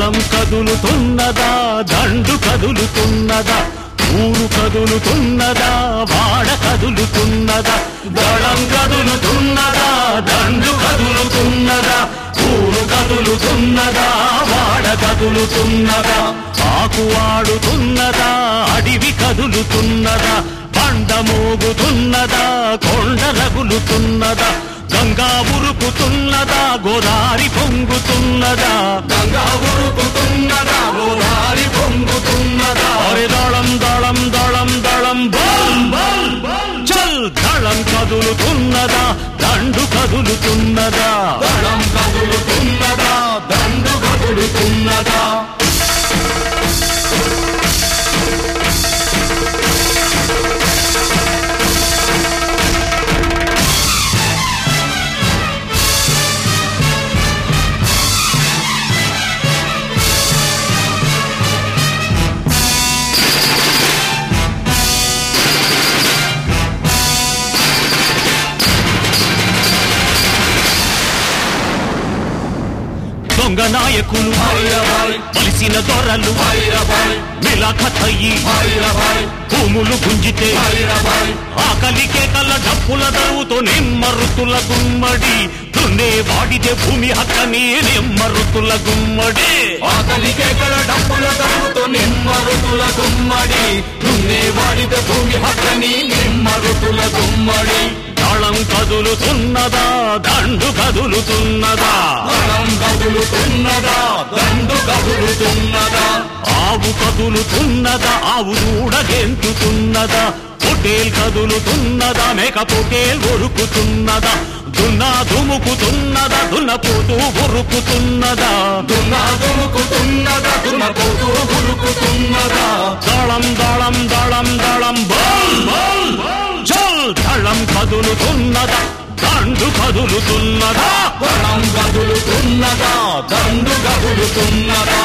దళం కదులుతున్నదా దండు కదులుతున్నదా ఊరు కదులుతున్నదా వాడ కదులుతున్నదా దళం కదులుతున్నదా దండు కదులుతున్నదా ఊరు కదులుతున్నదా వాడ కదులుతున్నదా ఆకు ఆడుతున్నదా అడివి కదులుతున్నదా బండ మోగుతున్నదా కొండ రగులుతున్నదా గంగా ఉరుకుతున్నదా గోదారి పొంగుతున్నదా గంగా ఉరుకుతున్నదా గోదారి పొంగుతున్నదా అరే దళం దళం దళం దళం బల్ బల్ చల్ దళం కదులుతున్నదా దండు కదులుతున్నదా దళం కదులుతున్నదా దండు కదులుతున్నదా దొంగ నాయకులు భైరవాయ్ బలిసిన దొరలు భైరవాయ్ మిలాఖతయ్యి భైరవాయ్ భూములు గుంజితే భైరవాయ్ ఆకలి కేకల డప్పుల దరువుతో నిమ్మరుతుల గుమ్మడి దున్నే వాడితే భూమి హక్కని నిమ్మరుతుల గుమ్మడి ఆకలి కేకల డప్పుల తరుగుతో నిమ్మ ఋతుల గుమ్మడి దున్నే వాడిత భూమి హక్కని నిమ్మ ఋతుల గుమ్మడి దళం కదులుతున్నదా దండు కదులుతున్నదా దళం కదులుతున్నదా దండు కదులుతున్నదా ఆవు కదులుతున్నదా ఆవు దూడ గెంతుతున్నదా పొటేల్ కదులుతున్నదా మేక పొటేల్ ఉరుకుతున్నదా దున్నా దుముకుతున్నదా దున్నపోతూ ఉరుకుతున్నదా దున్నా దుముకుతున్నదా దున్నపోతూ ఉరుకుతున్నదా దళం దళం దళం దళం బల్ బల్ చల్ దళం కదులుతున్నదా దండు కదులుతున్నదా దళం కదులుతున్నదా దండు కదులుతున్నదా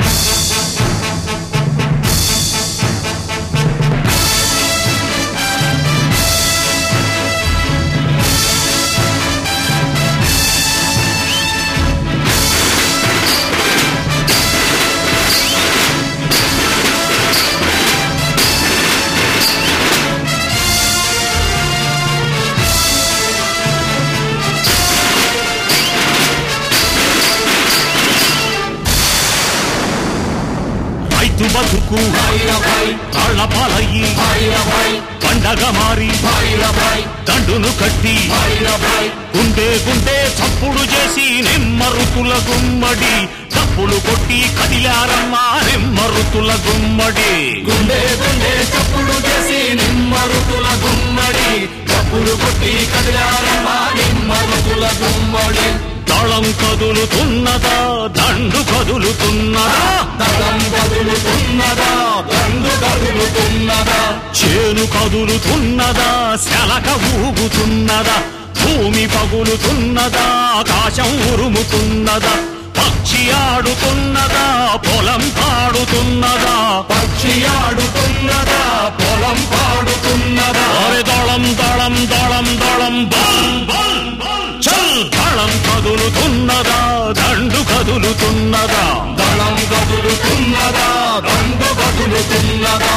రైతు బతుకు భైరవాయ్ తాళ్లపాలయ్యి భైరవాయ్ పండగ మారి భైరవాయ్ దండును కట్టి భైరవాయ్ గుండె గుండె చప్పుడు చేసి నిమ్మరుతుల గుమ్మడి డప్పులు కొట్టి కదిలారమ్మా నిమ్మరుతుల గుమ్మడి గుండె గుండె చప్పుడు చేసి నిమ్మ ఋతుల గుమ్మడి చప్పుడు కొట్టి కదిలారమ్మా నిమ్మ ఋతుల గుమ్మడి దళం కదులుతున్నదా దండు కదులుతున్నదా దళం కదులుతున్నదా దండు కదులుతున్నదా చేను కదులుతున్నదా శలక ఊగుతున్నదా భూమి పగులుతున్నదా ఆకాశం ఉరుముతున్నదా పక్షి ఆడుతున్నదా పొలం పాడుతున్నదా పక్షి ఆడుతున్నదా పొలం పాడుతున్నదా అరే దళం దళం దళం దళం బల్ బల్ చల్ దళం కదులుతున్నదా దండు కదులుతున్నదా దళం కదులుతున్నదా దండు కదులుతున్నదా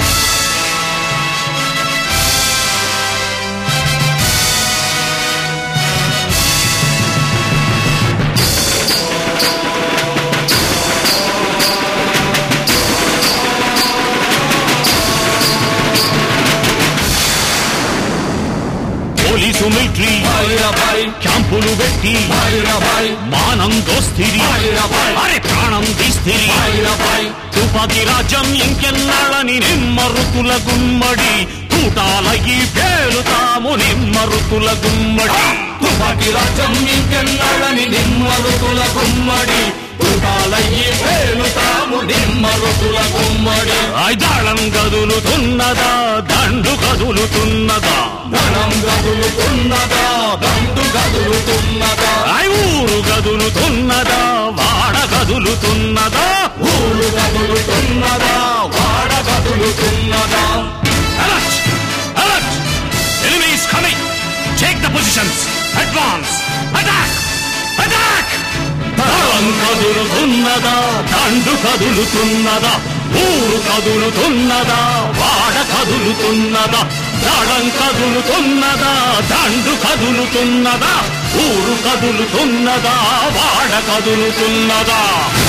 పోలీసు మిలిటరీ భైరవాయ్ క్యాంపులు పెట్టి భైరవాయ్ మానం దోస్తిరి భైరవాయ్ అరే ప్రాణం తీస్తిరి భైరవాయ్ తుపాకి రాజ్యం ఇంకెన్నాళ్ళని నిమ్మరుతుల గుమ్మడి తూటాలయ్యి పేలుతాము నిమ్మరుతుల గుమ్మడి తుపాకి రాజ్యం ఇంకెన్నాళ్ళని నిమ్మ ఋతుల గుమ్మడి తుటాలయ్యి పేలుతాము నిమ్మ ఋతుల గుమ్మడి ఐదాళం కదులుతున్నదా దండు కదులుతున్నదా ధనం గదులుతున్నదా దండు గదులుతున్నదా ఐ ఊరు కదులుతున్నదా వాడ కదులుతున్నదా ఊరు గదులుతున్నదా వాడ గదులుతున్నదా Alert! Alert! Enemy is coming! Take the positions! Advance! Attack! Attack! దళం దళం కదులుతున్నదా దండు కదులుతున్నదా ఊరు కదులుతున్నదా వాడ కదులుతున్నదా దళం కదులుతున్నదా దండు కదులుతున్నదా ఊరు కదులుతున్నదా వాడ కదులుతున్నదా